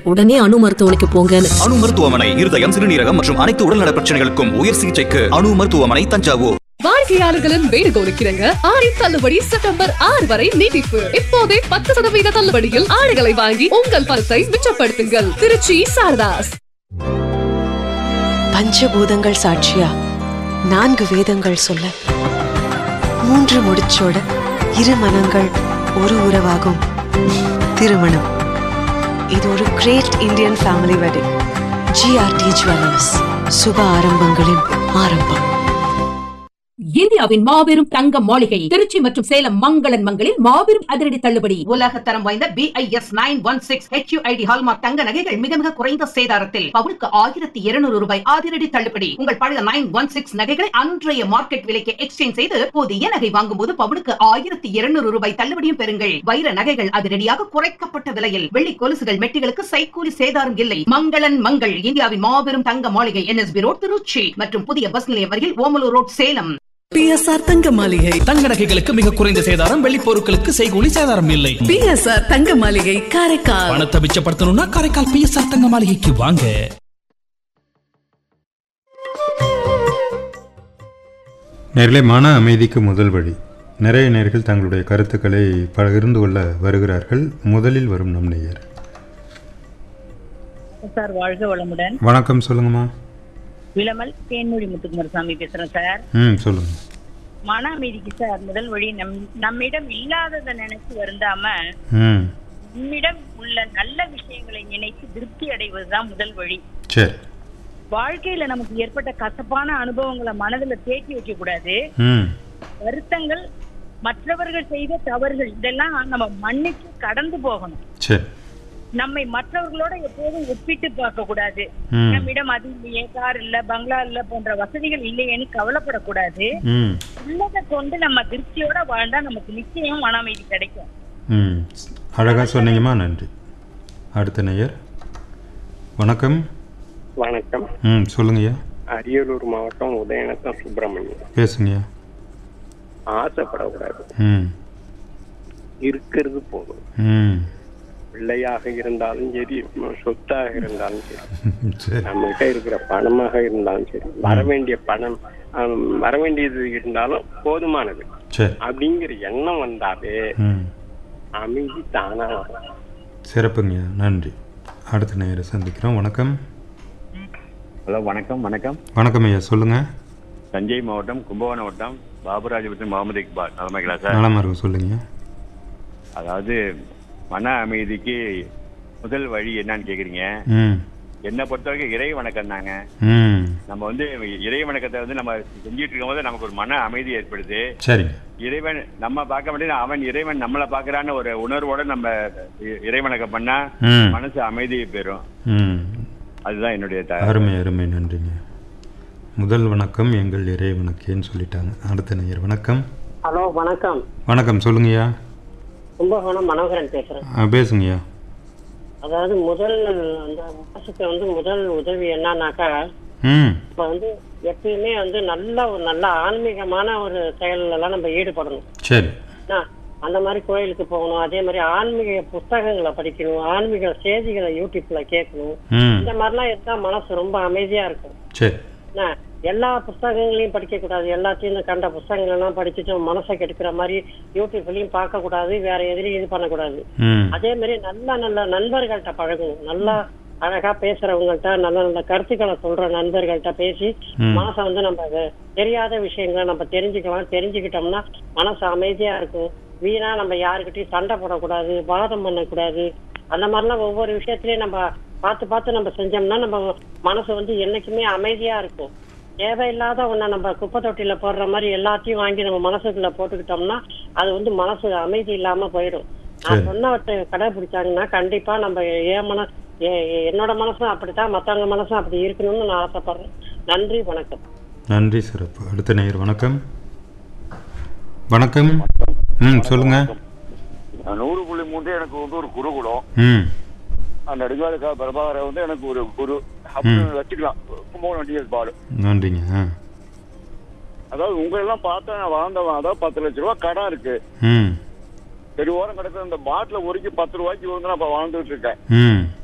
உடனே அணு மருத்துவமனைக்கு போங்கன்னு அணு மருத்துவமனை இருதயம் சிறுநீரகம் மற்றும் அனைத்து உடல்நல பிரச்சனைகளுக்கும் உயர் சிகிச்சைக்கு அணு மருத்துவமனை தஞ்சாவூர் வாடிக்கையாளர்களின் வேண்டுகோளுக்கிறங்க ஆடி தள்ளுபடி செப்டம்பர் ஆறு வரை நீட்டிப்பு இப்போதே பத்து சதவீத தள்ளுபடியில் ஆடைகளை வாங்கி உங்கள் பணத்தை மிச்சப்படுத்துங்கள் திருச்சி சாரதாஸ் பஞ்சபூதங்கள் சாட்சியா நான்கு வேதங்கள் சொல்ல மூன்று முடிச்சோட இரு மனங்கள் ஒரு உறவாகும் திருமணம் இது ஒரு great Indian family wedding GRT jewellers சுப ஆரம்பங்களின் ஆரம்பம் இந்தியாவின் மாபெரும் தங்க மாளிகை திருச்சி மற்றும் சேலம் மங்களன் மங்களில் மாபெரும் அதிரடி தள்ளுபடி உலக தரம் வாய்ந்த BIS nine one six HUID hallmark தங்க நகைகள் மிக மிக குறைந்த சேதாரத்தில் பவுனுக்கு ஆயிரத்தி இருநூறு ரூபாய் அதிரடி தள்ளுபடி உங்கள் பழைய நைன் ஒன் சிக்ஸ் நகைகளை அன்றைய மார்க்கெட் விலைக்கு எக்ஸ்சேஞ்ச் செய்து புதிய நகை வாங்கும் போது பவுனுக்கு ஆயிரத்தி இருநூறு ரூபாய் தள்ளுபடியும் பெறுங்கள் வைர நகைகள் அதிரடியாக குறைக்கப்பட்ட விலையில் வெள்ளி கொலுசுகள் மெட்டிகளுக்கு சைக்கூலி சேதாரம் இல்லை மங்களன் மங்கள் இந்தியாவின் மாபெரும் தங்க மாளிகை என்எஸ்பி ரோட் திருச்சி மற்றும் புதிய பஸ் நிலையம் அருகில் ஓமலூர் ரோட் சேலம் பிஎஸ்ஆர் தங்க மாளிகை தங்க நகைகளுக்கு மிக குறைந்த சேதாரம் வெள்ளி பொருட்களுக்கு செய்கூலி சேதாரம் இல்லை பிஎஸ்ஆர் தங்க மாளிகை காரைக்கால் பணத்தை மிச்சப்படுத்தணும்னா காரைக்கால் பிஎஸ்ஆர் தங்க மாளிகைக்கு வாங்க நேர்களே மன அமைதிக்கு முதல் வழி நிறைய நேர்கள் தங்களுடைய கருத்துக்களை பகிர்ந்து கொள்ள வருகிறார்கள் முதலில் வரும் நம் நேயர் சார் வாழ்க வளமுடன் வணக்கம் சொல்லுங்கம்மா விளமல் தேன்மொழி முத்துக்குமாரசாமி பேசுறேன் சார் ம் சொல்லுங்க மன அமைதிக்கு சார் முதல் வழி நம் நம்மிடம் இல்லாததை நினைச்சு வருந்தாம ம் நம்மிடம் உள்ள நல்ல விஷயங்களை நினைத்து திருப்தி அடைவதுதான் முதல் வழி சரி வாழ்க்கையில நமக்கு ஏற்பட்ட கசப்பான அனுபவங்களை மனதுல தேக்கி வைக்க கூடாது ம் வருத்தங்கள் மற்றவர்கள் செய்த தவறுகள் இதெல்லாம் நம்ம மன்னிச்சு கடந்து போகணும் சரி நம்மை மற்றவர்களோட எப்போதும் ஒப்பிட்டு பார்க்க கூடாது ம். நம்மிடம் அது இல்லையே கார் இல்ல பங்களா இல்ல போன்ற வசதிகள் இல்லையேன்னு கவலைப்படக்கூடாது ம் உள்ளதை கொண்டு நம்ம திருப்தியோட வாழ்ந்தா நமக்கு நிச்சயம் மன அமைதி கிடைக்கும் ம் அழகாக சொன்னீங்கம்மா நன்றி அடுத்த நேயர் வணக்கம் வணக்கம் ம் சொல்லுங்கய்யா அரியலூர் மாவட்டம் உதயநத்தம் சுப்பிரமணியம் பேசுங்கய்யா ஆசைப்படக்கூடாது ம் இருக்கிறது போதும் ம் பிள்ளையாக இருந்தாலும் சரி ம- சொத்தாக இருந்தாலும் சரி சரி நம்ம கிட்ட இருக்கிற பணமாக இருந்தாலும் சரி வர வேண்டிய பணம் ஆம், வர வேண்டியது இருந்தாலும் போதுமானது சரி அப்படிங்கிற எண்ணம் வந்தாவே ம் அமைதி தானா வரும் சிறப்புங்கய்யா நன்றி அடுத்த நேயரை சந்திக்கிறோம் வணக்கம் ஹலோ வணக்கம் வணக்கம் வணக்கம் ஐயா சொல்லுங்க தஞ்சை மாவட்டம் கும்பகோணம் வட்டம் பாபுராஜபுரம் முகமது இக்பால் நலமைகளா சார் நலமா இருக்கும் சொல்லுங்க அதாவது மன அமைதிக்கு முதல் வழி என்னன்னு கேக்குறீங்க ம் என்னை பொறுத்த வரைக்கும் இறை வணக்கம் தாங்க ம் நம்ம வந்து இறை வணக்கத்தை வந்து நம்ம செஞ்சுட்டு இருக்கும்போது நமக்கு ஒரு மன அமைதி ஏற்படுது சரிங்க இறைவன் நம்ம பார்க்க மாட்டேன் அவன் இறைவன் நம்மளை பார்க்கறான்னு ஒரு உணர்வோட நம்ம இ- இறை வணக்கம் பண்ணா ம். மனசு அமைதியை பெறும் ம் அதுதான் என்னுடைய த- அருமை அருமை நன்றிங்க முதல் வணக்கம் எங்கள் இறை வணக்கேன்னு சொல்லிட்டாங்க அடுத்த நேயர் வணக்கம் ஹலோ வணக்கம் வணக்கம் சொல்லுங்கய்யா கும்பகோணம் மனோகரன் பேசுறேன் ஆ பேசுங்கய்யா அதாவது முதல் அந்த மாசத்துக்கு வந்து முதல் உதவி என்னன்னாக்கா ம் இப்ப வந்து எப்பயுமே வந்து நல்ல ஒரு நல்ல ஆன்மீகமான ஒரு செயல்ல எல்லாம் நம்ம ஈடுபடணும் சரி என்ன? அந்த மாதிரி கோயிலுக்கு போகணும் அதே மாதிரி ஆன்மீக புஸ்தகங்களை படிக்கணும் ஆன்மீக செய்திகளை யூடியூப்ல கேட்கணும் ம் இந்த மாதிரிலாம் இருந்தா மனசு ரொம்ப அமைதியா இருக்கும் சரி என்ன? எல்லா புஸ்தகங்களையும் படிக்க கூடாது எல்லாத்தையும் இந்த கண்ட புஸ்தகங்கள் எல்லாம் படிச்சுட்டு மனசை கெடுக்கிற மாதிரி யூடியூப்லயும் பார்க்க கூடாது வேற எதுலயும் இது பண்ணக்கூடாது ம் அதே மாதிரி நல்ல நல்ல நண்பர்கள்ட்ட பழகணும் நல்லா அழகா பேசுறவங்கள்ட்ட நல்ல நல்ல கருத்துக்களை சொல்ற நண்பர்கள்ட்ட பேசி ம். மனசை வந்து நம்ம வெ- தெரியாத விஷயங்களை நம்ம தெரிஞ்சுக்கலாம் தெரிஞ்சுக்கிட்டோம்னா மனசு அமைதியா இருக்கும் வீணா நம்ம யாருக்கிட்டையும் சண்டை போடக்கூடாது வாதம் பண்ணக்கூடாது அந்த மாதிரிலாம் ஒவ்வொரு விஷயத்திலயும் நம்ம பார்த்து பார்த்து நம்ம செஞ்சோம்னா நம்ம மனசு வந்து என்னைக்குமே அமைதியா இருக்கும் தேவையில்லாத ஒண்ண நம்ம குப்பை தொட்டியில போடுற மாதிரி எல்லாத்தையும் வாங்கி நம்ம மனசுக்குள்ள போட்டுக்கிட்டோம்னா அது வந்து மனசு அமைதி இல்லாம போயிடும் நான் சரி. சொன்னவற்றை கடைபிடிச்சாங்கன்னா கண்டிப்பா நம்ம என் மன எ- எ- என்னோட மனசும் அப்படித்தான் மத்தவங்க மனசும் அப்படி இருக்கணும்னு நான் ஆசைப்படுறேன் நன்றி வணக்கம் நன்றி சிறப்பு அடுத்த நேயர் வணக்கம் வணக்கம் ம் சொல்லுங்க நூறு புள்ளி மூன்று எனக்கு வந்து ஒரு குருகுலம் ம் அந்த நெடுங்கால பிரபாகரை வந்து எனக்கு ஒரு குரு அப்படின்னு வச்சுக்கலாம் கும்பகோணம் டிஎஸ் பாலு நன்றிங்க ஆ அதாவது உங்க எல்லாம் பார்த்தா நான் வாழ்ந்தவன் அதாவது பத்து லட்ச ரூபா கடன் இருக்கு ம் தெருவோரம் கிடக்குற அந்த பாட்டில ஒருக்கி பத்து ரூபாய்க்கு வந்து நான் இப்ப வாழ்ந்துட்டு இருக்கேன் ம்